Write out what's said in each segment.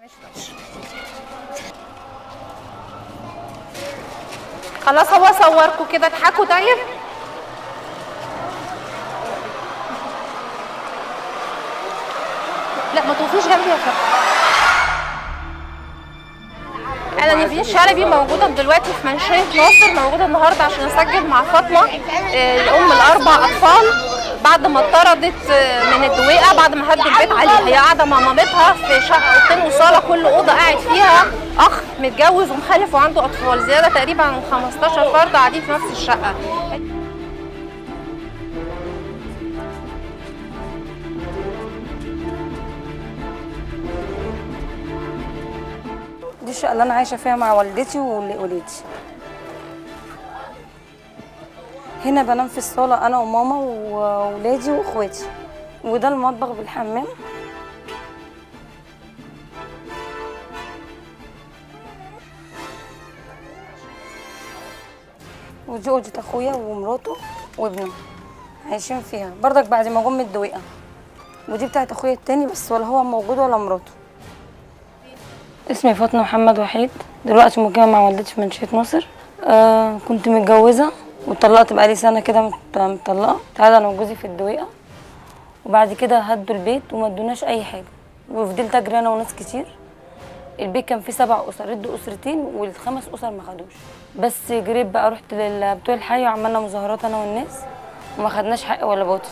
خلاص هو صوركوا كده اضحكوا طيب لا ما توقفوش جنبي يا فندم انا نيفين شلبي موجوده دلوقتي في منشيه ناصر موجوده النهارده عشان اسجل مع فاطمه آه، ام الاربع اطفال بعد ما اتطردت آه، من الدويقه بعد ما هدوا البيت عليها هي قاعده مع مامتها في شقه اوضتين وصاله كل اوضه قاعد فيها اخ متجوز ومخلف وعنده اطفال زياده تقريبا عن 15 فرد قاعدين في نفس الشقه دي الشقة اللي أنا عايشة فيها مع والدتي وولادي هنا بنام في الصالة أنا وماما وولادي وإخواتي وده المطبخ بالحمام ودي أوضة أخويا ومراته وابنه عايشين فيها برضك بعد ما جم من الدويقة ودي بتاعت أخويا التاني بس ولا هو موجود ولا مراته اسمي فاطمة محمد وحيد دلوقتي مقيمة مع والدتي في منشية ناصر آه كنت متجوزة وطلقت بقالي سنة كده مت- مطلقة تعالى أنا وجوزي في الدويقة وبعد كده هدوا البيت وما ادوناش أي حاجة وفضلت أجري أنا وناس كتير البيت كان فيه سبع أسر ادوا أسرتين والخمس أسر ما خدوش بس جريت بقى رحت لل- بتوع الحي وعملنا مظاهرات أنا والناس وما خدناش حق ولا باطل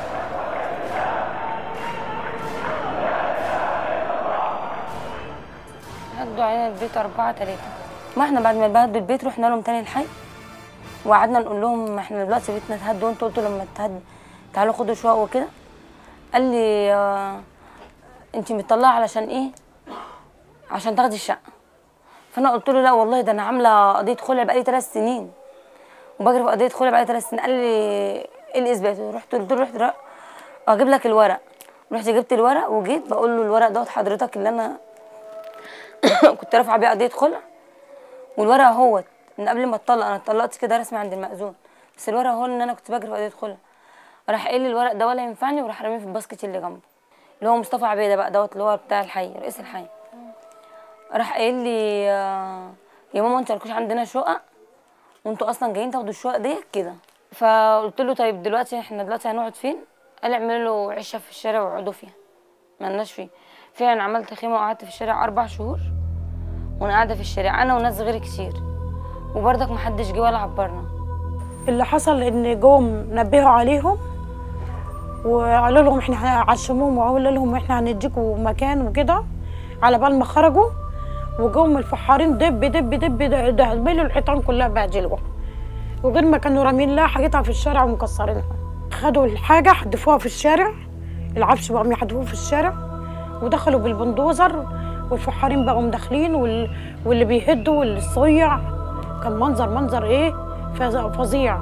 هدوا علينا البيت أربعة تلاتة ما احنا بعد ما بهدوا البيت رحنا لهم تاني الحي وقعدنا نقول لهم احنا دلوقتي بيتنا اتهد وانتوا قلتوا لما تهد تعالوا خدوا شقق وكده قال لي اه انت مطلعه علشان ايه عشان تاخدي الشقه فانا قلت له لا والله ده انا عامله قضيه خلع بقالي ثلاث سنين وبجري في قضيه خلع بقالي ثلاث سنين قال لي ايه الاثبات رحت قلت له رحت رحت اجيب لك الورق رحت جبت الورق وجيت بقول له الورق دوت حضرتك اللي انا كنت رافعه بيه قضيه خلع والورق اهوت من قبل ما اتطلق انا اتطلقت كده رسمي عند المأذون بس الورق هو ان انا كنت بجري في قضيه خلع راح قايل لي الورق ده ولا ينفعني وراح راميه في الباسكت اللي جنبه اللي هو مصطفى عبيده بقى دوت اللي هو بتاع الحي رئيس الحي راح قايل لي آه، يا ماما انتوا مالكوش عندنا شقق وانتوا اصلا جايين تاخدوا الشقق ديت كده فقلت له طيب دلوقتي احنا دلوقتي هنقعد فين قال لي اعملوا له عشه في الشارع واقعدوا فيها مالناش فيه فعلا عملت خيمه وقعدت في الشارع اربع شهور وانا قاعده في الشارع انا وناس غيري كتير وبرضك محدش جه ولا عبرنا اللي حصل ان جم نبهوا عليهم وقالوا لهم احنا عشموهم وقالوا لهم احنا هنديكوا مكان وكده على بال ما خرجوا وجم الفحارين دب دب دب د- دهبلوا الحيطان كلها بهدلوها وغير ما كانوا رامين لها حاجتها في الشارع ومكسرينها خدوا الحاجه حدفوها في الشارع العفش بقوا يحدفوه في الشارع ودخلوا بالبندوزر والفحارين بقوا مداخلين وال... واللي بيهدوا واللي صيع كان منظر منظر ايه فز- فظيع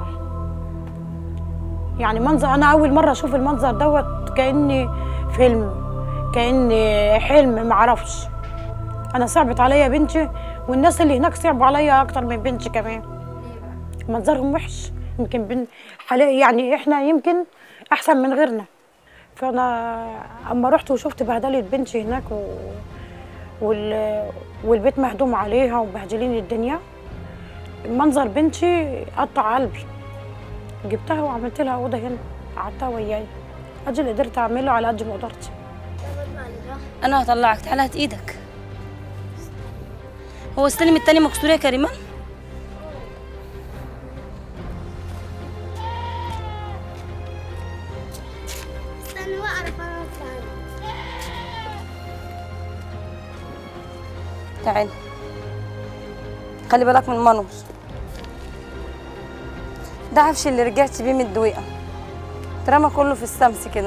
يعني منظر انا اول مره اشوف المنظر دوت كاني فيلم كاني حلم معرفش انا صعبت عليا بنتي والناس اللي هناك صعبوا عليا اكتر من بنتي كمان منظرهم وحش يمكن بن حاليا يعني احنا يمكن احسن من غيرنا فانا اما رحت وشفت بهدله بنتي هناك و... وال... والبيت مهدوم عليها ومبهدلين الدنيا منظر بنتي قطع قلبي جبتها وعملت لها اوضه هنا قعدتها وياي ادي اللي قدرت اعمله على قد ما قدرت انا هطلعك تعالى هات ايدك هو السلم التاني مكسور يا كريمه استنى واعرف انا أطلع. تعالى خلي بالك من المنور ده عفش اللي رجعت بيه من الدويقه اترمى كله في الشمس كده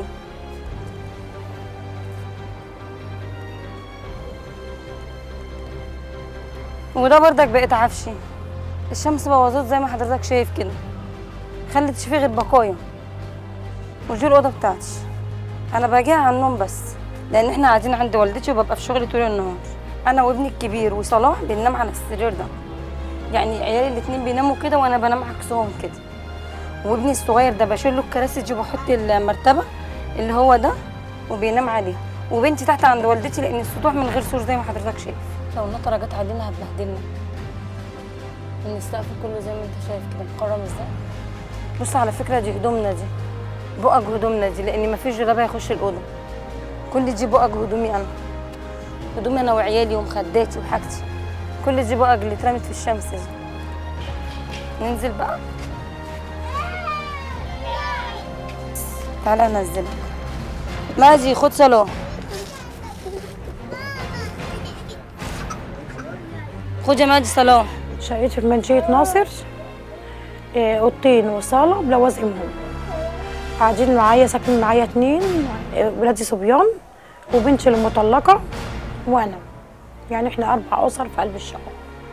وده بردك بقيت عفشي الشمس بوظت زي ما حضرتك شايف كده خلت فيه غير بقايا ودي الاوضه بتاعتي انا باجي على النوم بس لان احنا قاعدين عند والدتي وببقى في شغلي طول النهار انا وابني الكبير وصلاح بننام على السرير ده يعني عيالي الاتنين بيناموا كده وانا بنام عكسهم كده وابني الصغير ده بشيل له الكراسي دي وبحط المرتبه اللي هو ده وبينام عليه وبنتي تحت عند والدتي لان السطوح من غير سور زي ما حضرتك شايف لو النطره جت علينا هتبهدلنا ان السقف كله زي ما انت شايف كده مقرم ازاي بص على فكره دي هدومنا دي بقج هدومنا دي لان مفيش جرابه يخش الاوضه كل دي بقج هدومي انا هدومي انا وعيالي ومخداتي وحاجتي كل دي بقج اللي اترمت في الشمس دي ننزل بقى تعالى انزلك ماجي خد صالون خد يا ماجي صالون شقتي في منشية ناصر آه، اوضتين وصالة بلوازمهم قاعدين معايا ساكنين معايا اتنين آه، ولادي صبيان وبنتي المطلقة وانا يعني احنا اربع اسر في قلب الشقة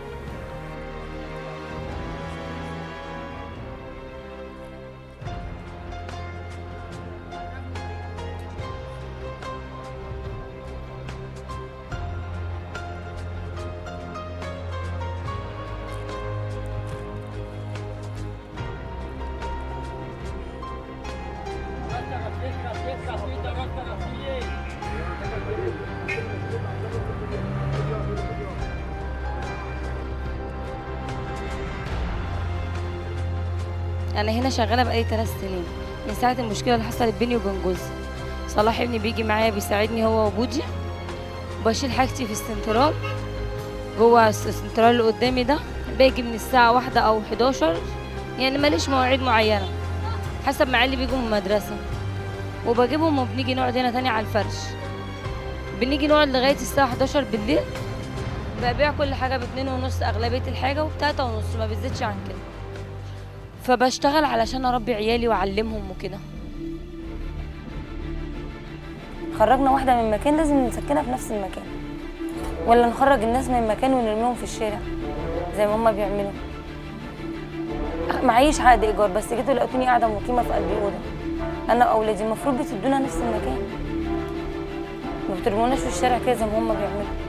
انا هنا شغاله بقالي ثلاث سنين من ساعه المشكله اللي حصلت بيني وبين جوزي صلاح ابني بيجي معايا بيساعدني هو وبودي وبشيل حاجتي في السنترال جوه الس- السنترال اللي قدامي ده باجي من الساعه واحدة او 11 يعني ماليش مواعيد معينه حسب ما عيالي بيجوا من المدرسه وبجيبهم وبنيجي نقعد هنا تاني على الفرش بنيجي نقعد لغايه الساعه 11 بالليل ببيع كل حاجه باتنين ونص اغلبيه الحاجه وبتلاته ونص ما بتزيدش عن كده فبشتغل علشان اربي عيالي واعلمهم وكده خرجنا واحده من مكان لازم نسكنها في نفس المكان ولا نخرج الناس من مكان ونرميهم في الشارع زي ما هما بيعملوا معيش عقد ايجار بس جيتوا لقيتوني قاعده مقيمه في قلب اوضه انا واولادي المفروض بتدونا نفس المكان ما بترموناش في الشارع كده زي ما هما بيعملوا